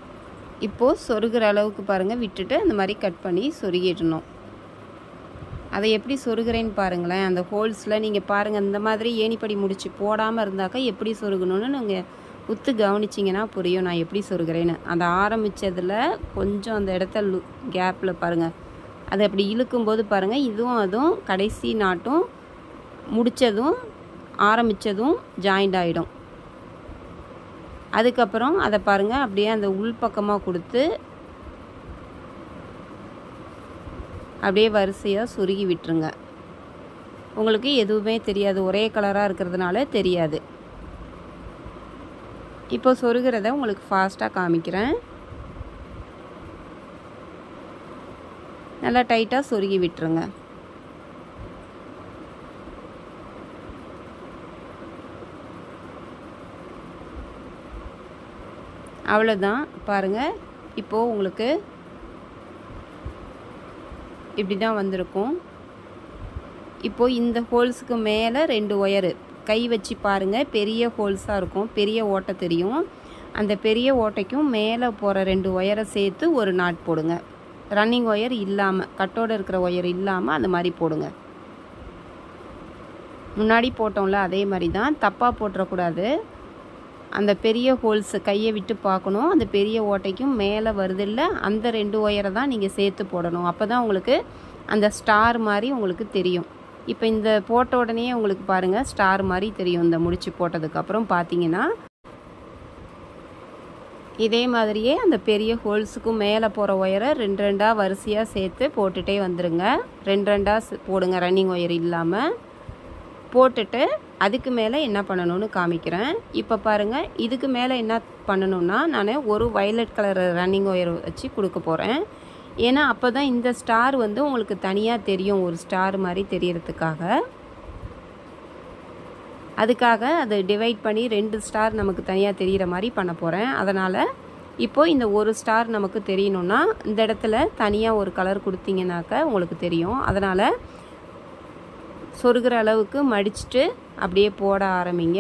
இப்போது சொருகிற அளவுக்கு பாருங்கள் விட்டுட்டு அந்த மாதிரி கட் பண்ணி சொருகிடணும் அதை எப்படி சொருகிறேன்னு பாருங்களேன் அந்த ஹோல்ஸில் நீங்கள் பாருங்கள் இந்த மாதிரி ஏணிப்படி முடிச்சு போடாமல் இருந்தாக்கா எப்படி சொருகணும்னு நீங்கள் உத்து கவனிச்சிங்கன்னா புரியும் நான் எப்படி சொருகிறேன்னு அந்த ஆரம்பித்ததில் கொஞ்சம் அந்த இடத்த லு கேப்பில் பாருங்கள் அதை அப்படி இழுக்கும்போது பாருங்கள் இதுவும் அதுவும் கடைசி நாட்டும் முடித்ததும் ஆரம்பித்ததும் ஜாயிண்ட் ஆகிடும் அதுக்கப்புறம் அதை பாருங்கள் அப்படியே அந்த உள்பக்கமாக கொடுத்து அப்படியே வரிசையாக சுருகி விட்டுருங்க உங்களுக்கு எதுவுமே தெரியாது ஒரே கலராக இருக்கிறதுனால தெரியாது இப்போ சொருகிறத உங்களுக்கு ஃபாஸ்ட்டாக காமிக்கிறேன் நல்லா டைட்டாக சொருகி விட்டுருங்க அவ்வளோதான் பாருங்கள் இப்போது உங்களுக்கு இப்படி தான் வந்திருக்கும் இப்போது இந்த ஹோல்ஸுக்கு மேலே ரெண்டு ஒயரு கை வச்சு பாருங்கள் பெரிய ஹோல்ஸாக இருக்கும் பெரிய ஓட்டை தெரியும் அந்த பெரிய ஓட்டைக்கும் மேலே போகிற ரெண்டு ஒயரை சேர்த்து ஒரு நாட் போடுங்க ரன்னிங் ஒயர் இல்லாமல் கட்டோடு இருக்கிற ஒயர் இல்லாமல் அந்த மாதிரி போடுங்க முன்னாடி போட்டோம்ல அதே மாதிரி தான் தப்பாக போட்டுறக்கூடாது அந்த பெரிய ஹோல்ஸு கையை விட்டு பார்க்கணும் அந்த பெரிய ஓட்டைக்கும் மேலே வருதில்ல அந்த ரெண்டு ஒயரை தான் நீங்கள் சேர்த்து போடணும் அப்போ தான் உங்களுக்கு அந்த ஸ்டார் மாதிரி உங்களுக்கு தெரியும் இப்போ இந்த போட்ட உடனே உங்களுக்கு பாருங்கள் ஸ்டார் மாதிரி தெரியும் இந்த முடிச்சு போட்டதுக்கப்புறம் பார்த்தீங்கன்னா இதே மாதிரியே அந்த பெரிய ஹோல்ஸுக்கும் மேலே போகிற ஒயரை ரெண்டு ரெண்டாக வரிசையாக சேர்த்து போட்டுகிட்டே வந்துடுங்க ரெண்டு ரெண்டாக போடுங்க ரன்னிங் ஒயர் இல்லாமல் போட்டுட்டு அதுக்கு மேலே என்ன பண்ணணும்னு காமிக்கிறேன் இப்போ பாருங்கள் இதுக்கு மேலே என்ன பண்ணணும்னா நான் ஒரு வயலட் கலர் ரன்னிங் ஒயர் வச்சு கொடுக்க போகிறேன் ஏன்னா அப்போ தான் இந்த ஸ்டார் வந்து உங்களுக்கு தனியாக தெரியும் ஒரு ஸ்டார் மாதிரி தெரியறதுக்காக அதுக்காக அதை டிவைட் பண்ணி ரெண்டு ஸ்டார் நமக்கு தனியாக தெரிகிற மாதிரி பண்ண போகிறேன் அதனால் இப்போது இந்த ஒரு ஸ்டார் நமக்கு தெரியணும்னா இந்த இடத்துல தனியாக ஒரு கலர் கொடுத்தீங்கன்னாக்க உங்களுக்கு தெரியும் அதனால் சொருகிற அளவுக்கு மடிச்சுட்டு அப்படியே போட ஆரம்பிங்க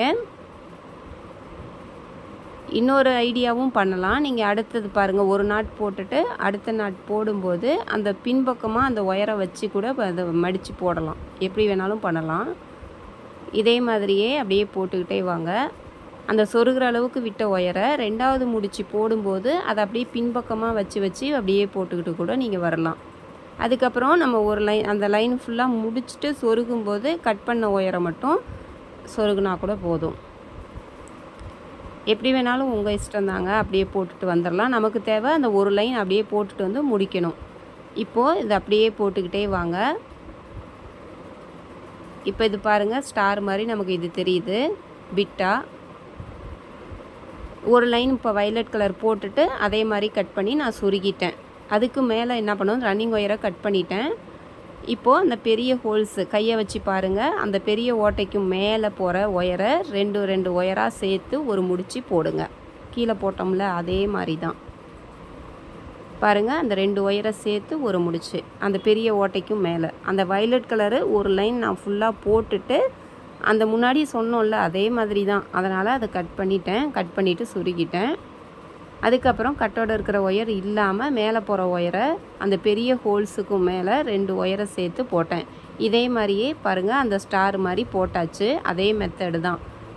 இன்னொரு ஐடியாவும் பண்ணலாம் நீங்கள் அடுத்தது பாருங்கள் ஒரு நாட் போட்டுட்டு அடுத்த நாட் போடும்போது அந்த பின்பக்கமாக அந்த ஒயரை வச்சு கூட அதை மடித்து போடலாம் எப்படி வேணாலும் பண்ணலாம் இதே மாதிரியே அப்படியே போட்டுக்கிட்டே வாங்க அந்த சொருகிற அளவுக்கு விட்ட ஒயரை ரெண்டாவது முடிச்சு போடும்போது அதை அப்படியே பின்பக்கமாக வச்சு வச்சு அப்படியே போட்டுக்கிட்டு கூட நீங்கள் வரலாம் அதுக்கப்புறம் நம்ம ஒரு லைன் அந்த லைன் ஃபுல்லாக முடிச்சுட்டு சொருகும்போது கட் பண்ண ஒயரை மட்டும் சொருகுனா கூட போதும் எப்படி வேணாலும் உங்கள் இஷ்டம் தாங்க அப்படியே போட்டுட்டு வந்துடலாம் நமக்கு தேவை அந்த ஒரு லைன் அப்படியே போட்டுட்டு வந்து முடிக்கணும் இப்போது இது அப்படியே போட்டுக்கிட்டே வாங்க இப்போ இது பாருங்கள் ஸ்டார் மாதிரி நமக்கு இது தெரியுது பிட்டா ஒரு லைன் இப்போ வயலட் கலர் போட்டுட்டு அதே மாதிரி கட் பண்ணி நான் சுருகிட்டேன் அதுக்கு மேலே என்ன பண்ணணும் ரன்னிங் ஒயரை கட் பண்ணிட்டேன் இப்போது அந்த பெரிய ஹோல்ஸு கையை வச்சு பாருங்கள் அந்த பெரிய ஓட்டைக்கும் மேலே போகிற ஒயரை ரெண்டு ரெண்டு ஒயராக சேர்த்து ஒரு முடிச்சு போடுங்க கீழே போட்டோம்ல அதே மாதிரி தான் பாருங்கள் அந்த ரெண்டு ஒயரை சேர்த்து ஒரு முடிச்சு அந்த பெரிய ஓட்டைக்கும் மேலே அந்த வயலட் கலரு ஒரு லைன் நான் ஃபுல்லாக போட்டுட்டு அந்த முன்னாடி சொன்னோம்ல அதே மாதிரி தான் அதனால் அதை கட் பண்ணிட்டேன் கட் பண்ணிவிட்டு சுருக்கிட்டேன் அதுக்கப்புறம் கட்டோட இருக்கிற ஒயர் இல்லாமல் மேலே போகிற ஒயரை அந்த பெரிய ஹோல்ஸுக்கும் மேலே ரெண்டு ஒயரை சேர்த்து போட்டேன் இதே மாதிரியே பாருங்கள் அந்த ஸ்டார் மாதிரி போட்டாச்சு அதே மெத்தடு தான்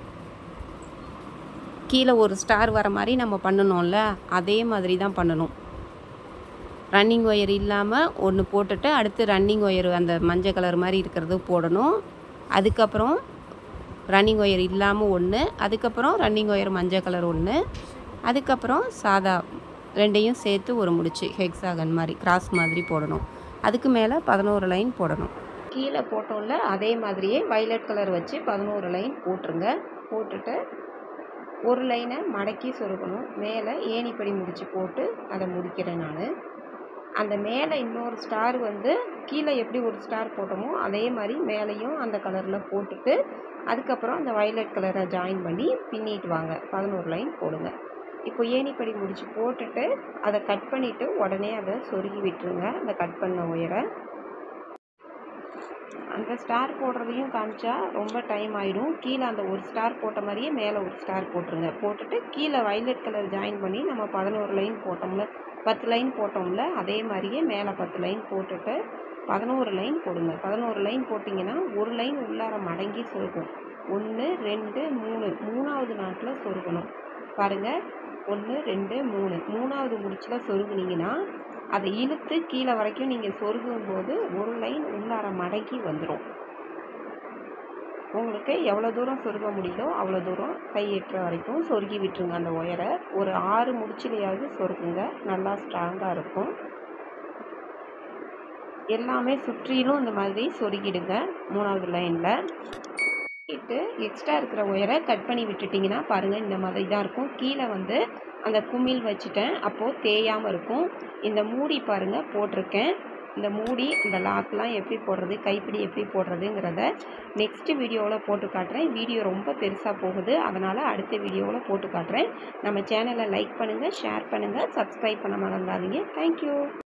கீழே ஒரு ஸ்டார் வர மாதிரி நம்ம பண்ணணும்ல அதே மாதிரி தான் பண்ணணும் ரன்னிங் ஒயர் இல்லாமல் ஒன்று போட்டுட்டு அடுத்து ரன்னிங் ஒயர் அந்த மஞ்சள் கலர் மாதிரி இருக்கிறது போடணும் அதுக்கப்புறம் ரன்னிங் ஒயர் இல்லாமல் ஒன்று அதுக்கப்புறம் ரன்னிங் ஒயர் மஞ்சள் கலர் ஒன்று அதுக்கப்புறம் சாதா ரெண்டையும் சேர்த்து ஒரு முடிச்சு ஹெக்ஸாகன் மாதிரி கிராஸ் மாதிரி போடணும் அதுக்கு மேலே பதினோரு லைன் போடணும் கீழே போட்டோம்ல அதே மாதிரியே வைலட் கலர் வச்சு பதினோரு லைன் போட்டுருங்க போட்டுட்டு ஒரு லைனை மடக்கி சொருகணும் மேலே ஏணிப்படி முடிச்சு போட்டு அதை முடிக்கிறேன் நான் அந்த மேலே இன்னொரு ஸ்டார் வந்து கீழே எப்படி ஒரு ஸ்டார் போட்டோமோ அதே மாதிரி மேலேயும் அந்த கலரில் போட்டுட்டு அதுக்கப்புறம் அந்த வயலட் கலரை ஜாயின் பண்ணி பின்னிட்டு வாங்க பதினோரு லைன் போடுங்க இப்போ ஏணிப்படி முடிச்சு போட்டுட்டு அதை கட் பண்ணிவிட்டு உடனே அதை சொருகி விட்டுருங்க அந்த கட் பண்ண ஒயரை அந்த ஸ்டார் போடுறதையும் காமிச்சா ரொம்ப டைம் ஆகிடும் கீழே அந்த ஒரு ஸ்டார் போட்ட மாதிரியே மேலே ஒரு ஸ்டார் போட்டுருங்க போட்டுட்டு கீழே வயலட் கலர் ஜாயின் பண்ணி நம்ம பதினோரு லைன் போட்டோம்ல பத்து லைன் போட்டோம்ல அதே மாதிரியே மேலே பத்து லைன் போட்டுட்டு பதினோரு லைன் போடுங்க பதினோரு லைன் போட்டிங்கன்னா ஒரு லைன் உள்ளார மடங்கி சொருகும் ஒன்று ரெண்டு மூணு மூணாவது நாட்டில் சொருகணும் பாருங்கள் ஒன்று ரெண்டு மூணு மூணாவது முடிச்சில் சொருகுனீங்கன்னா அதை இழுத்து கீழே வரைக்கும் நீங்கள் சொருகும் போது ஒரு லைன் உள்ளார மடங்கி வந்துடும் உங்களுக்கு எவ்வளோ தூரம் சொருக முடியுதோ அவ்வளோ தூரம் கை எட்டுற வரைக்கும் சொருகி விட்டுருங்க அந்த ஒயரை ஒரு ஆறு முடிச்சிலையாவது சொருகுங்க நல்லா ஸ்ட்ராங்காக இருக்கும் எல்லாமே சுற்றிலும் இந்த மாதிரி சொருகிடுங்க மூணாவது லைனில் இட்டு எக்ஸ்ட்ரா இருக்கிற ஒயரை கட் பண்ணி விட்டுட்டிங்கன்னா பாருங்கள் இந்த மாதிரி தான் இருக்கும் கீழே வந்து அந்த குமிழ் வச்சுட்டேன் அப்போது தேயாமல் இருக்கும் இந்த மூடி பாருங்கள் போட்டிருக்கேன் இந்த மூடி இந்த லாக்லாம் எப்படி போடுறது கைப்பிடி எப்படி போடுறதுங்கிறத நெக்ஸ்ட் வீடியோவில் போட்டு காட்டுறேன் வீடியோ ரொம்ப பெருசாக போகுது அதனால் அடுத்த வீடியோவில் போட்டு காட்டுறேன் நம்ம சேனலை லைக் பண்ணுங்கள் ஷேர் பண்ணுங்கள் சப்ஸ்கிரைப் பண்ண மறந்துடாதீங்க தேங்க்யூ